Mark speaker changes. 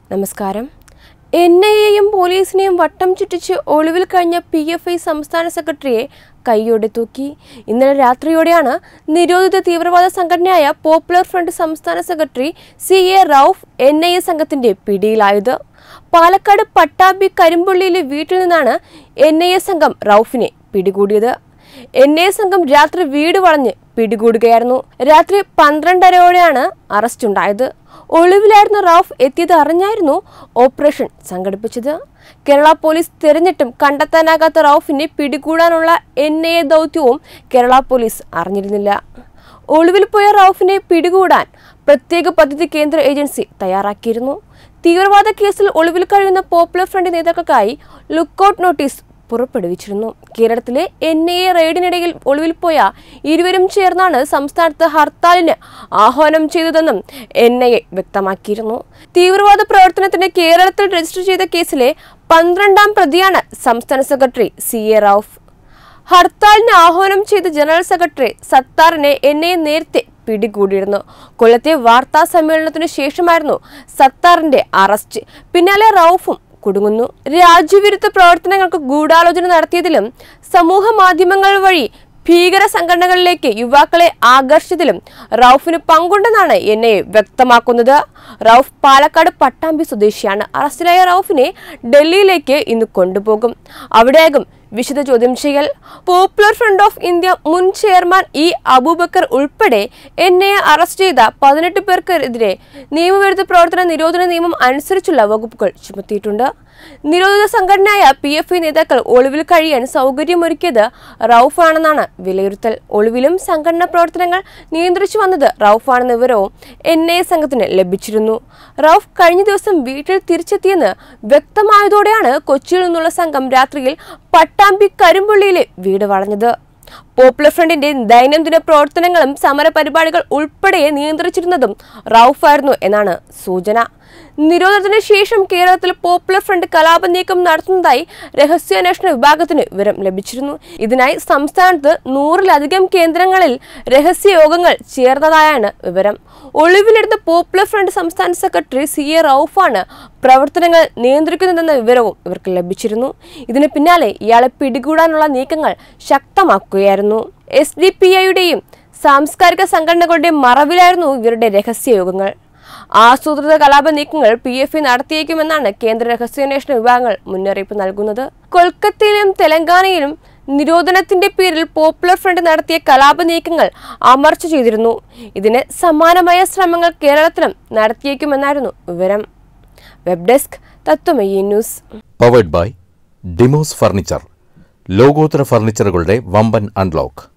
Speaker 1: നമസ്കാരം N I എയും പോലീസിനെയും വട്ടം ചുറ്റിച്ച് ഒളിവിൽ കഴിഞ്ഞ പി എഫ് ഐ സംസ്ഥാന സെക്രട്ടറിയെ കൈയോടെ തൂക്കി ഇന്നലെ രാത്രിയോടെയാണ് നിരോധിത തീവ്രവാദ സംഘടനയായ പോപ്പുലർ ഫ്രണ്ട് സംസ്ഥാന secretary C A Rauf N I A സംഘത്തിന്റെ പിടിയിലായത് പാലക്കാട് പട്ടാമ്പി കരിമ്പുള്ളിയിലെ വീട്ടിൽ നിന്നാണ് എൻ ഐ എ സംഘം റൌഫിനെ പിടികൂടിയത് എൻ ഐ എ സംഘം രാത്രി വീട് വളഞ്ഞ് പിടികൂടുകയായിരുന്നു രാത്രി പന്ത്രണ്ടരയോടെയാണ് അറസ്റ്റ് ഉണ്ടായത് ഒളിവിലായിരുന്ന റൌഫ് എത്തിയത് അറിഞ്ഞായിരുന്നു ഓപ്പറേഷൻ സംഘടിപ്പിച്ചത് കേരള പോലീസ് തിരഞ്ഞിട്ടും കണ്ടെത്താനാകാത്ത റൌഫിനെ പിടികൂടാനുള്ള എൻ ഐ എ ദൗത്യവും കേരള പോലീസ് അറിഞ്ഞിരുന്നില്ല ഒളിവിൽ പോയ റൌഫിനെ പിടികൂടാൻ പ്രത്യേക പദ്ധതി കേന്ദ്ര ഏജൻസി തയ്യാറാക്കിയിരുന്നു തീവ്രവാദ കേസിൽ ഒളിവിൽ കഴിയുന്ന പോപ്പുലർ ഫ്രണ്ട് നേതാക്കൾക്കായി ലുക്കൌട്ട് നോട്ടീസ് പുറപ്പെടുവിച്ചിരുന്നു കേരളത്തിലെ എൻ ഐ എ റെയ്ഡിനിടയിൽ ഒളിവിൽ പോയ ഇരുവരും ചേർന്നാണ് സംസ്ഥാനത്ത് ഹർത്താലിന് ആഹ്വാനം ചെയ്തതെന്നും എൻ ഐ എ വ്യക്തമാക്കിയിരുന്നു തീവ്രവാദ പ്രവർത്തനത്തിന് കേരളത്തിൽ രജിസ്റ്റർ ചെയ്ത കേസിലെ പന്ത്രണ്ടാം പ്രതിയാണ് സംസ്ഥാന സെക്രട്ടറി സി എ റൌഫ് ഹർത്താലിന് ആഹ്വാനം ചെയ്ത ജനറൽ സെക്രട്ടറി സത്താറിനെ എൻ ഐ എ നേരത്തെ പിടികൂടിയിരുന്നു കൊല്ലത്തെ വാർത്താ സമ്മേളനത്തിനു ശേഷമായിരുന്നു സത്താറിന്റെ അറസ്റ്റ് പിന്നാലെ റൌഫും കുടുങ്ങുന്നു രാജ്യവിരുദ്ധ പ്രവർത്തനങ്ങൾക്ക് ഗൂഢാലോചന നടത്തിയതിലും സമൂഹ മാധ്യമങ്ങൾ വഴി ഭീകര സംഘടനകളിലേക്ക് യുവാക്കളെ ആകർഷിച്ചതിലും റൌഫിന് പങ്കുണ്ടെന്നാണ് എൻ ഐ വ്യക്തമാക്കുന്നത് റൌഫ് പാലക്കാട് പട്ടാമ്പി സ്വദേശിയാണ് അറസ്റ്റിലായ റൌഫിനെ ഡൽഹിയിലേക്ക് ഇന്ന് കൊണ്ടുപോകും അവിടെയാകും വിശദ ചോദ്യം ചെയ്യൽ പോപ്പുലർ ഫ്രണ്ട് ഓഫ് ഇന്ത്യ മുൻ ചെയർമാൻ ഇ അബൂബക്കർ ഉൾപ്പെടെ എൻ ഐ എ അറസ്റ്റ് ചെയ്ത പതിനെട്ട് പേർക്കെതിരെ നിയമവിരുദ്ധ പ്രവർത്തന നിരോധന നിയമം അനുസരിച്ചുള്ള വകുപ്പുകൾ ചുമത്തിയിട്ടുണ്ട് നിരോധിത സംഘടനയായ പി എഫ് ഐ നേതാക്കൾ ഒളിവിൽ കഴിയാൻ സൗകര്യമൊരുക്കിയത് റൌഫാണെന്നാണ് വിലയിരുത്തൽ ഒളിവിലും സംഘടനാ പ്രവർത്തനങ്ങൾ നിയന്ത്രിച്ചു വന്നത് റൌഫാണെന്ന വിവരവും എൻ ഐ എ സംഘത്തിന് ലഭിച്ചിരുന്നു റൌഫ് കഴിഞ്ഞ ദിവസം വീട്ടിൽ തിരിച്ചെത്തിയെന്ന് വ്യക്തമായതോടെയാണ് കൊച്ചിയിൽ നിന്നുള്ള സംഘം രാത്രിയിൽ പട്ടാമ്പി കരിമ്പുള്ളിയിലെ വീട് വളഞ്ഞത് പോപ്പുലർ ഫ്രണ്ടിന്റെ ദൈനംദിന പ്രവർത്തനങ്ങളും സമരപരിപാടികൾ ഉൾപ്പെടെ നിയന്ത്രിച്ചിരുന്നതും റൌഫായിരുന്നു എന്നാണ് സൂചന നിരോധനത്തിന് ശേഷം കേരളത്തിൽ പോപ്പുലർ ഫ്രണ്ട് കലാപ നീക്കം നടത്തുന്നതായി രഹസ്യാന്വേഷണ വിഭാഗത്തിന് വിവരം ലഭിച്ചിരുന്നു ഇതിനായി സംസ്ഥാനത്ത് നൂറിലധികം കേന്ദ്രങ്ങളിൽ രഹസ്യ യോഗങ്ങൾ ചേർന്നതായാണ് വിവരം ഒളിവിലെടുത്ത പോപ്പുലർ ഫ്രണ്ട് സംസ്ഥാന സെക്രട്ടറി സി എ റൌഫാണ് പ്രവർത്തനങ്ങൾ നിയന്ത്രിക്കുന്നതെന്ന വിവരവും ഇവർക്ക് ലഭിച്ചിരുന്നു ഇതിന് പിന്നാലെ ഇയാളെ പിടികൂടാനുള്ള നീക്കങ്ങൾ ശക്തമാക്കുകയായിരുന്നു എസ് ഡി പി ഐയുടെയും സാംസ്കാരിക സംഘടനകളുടെയും മറവിലായിരുന്നു ഇവരുടെ രഹസ്യ യോഗങ്ങൾ ആസൂത്രിത കലാപ നീക്കങ്ങൾ പി എഫ് ഇ നടത്തിയേക്കുമെന്നാണ് കേന്ദ്ര രഹസ്യാന്വേഷണ വിഭാഗങ്ങൾ മുന്നറിയിപ്പ് നൽകുന്നത് കൊൽക്കത്തയിലും തെലങ്കാനയിലും നിരോധനത്തിന്റെ പേരിൽ പോപ്പുലർ ഫ്രണ്ട് നടത്തിയ കലാപ നീക്കങ്ങൾ അമർച്ച ചെയ്തിരുന്നു ഇതിന് സമാനമായ ശ്രമങ്ങൾ കേരളത്തിലും നടത്തിയേക്കുമെന്നായിരുന്നു വിവരം web desk Tatwamayi news
Speaker 2: powered by Demos furniture ലോകോത്തര ഫർണിച്ചറുകളുടെ വമ്പൻ അൺലോക്ക്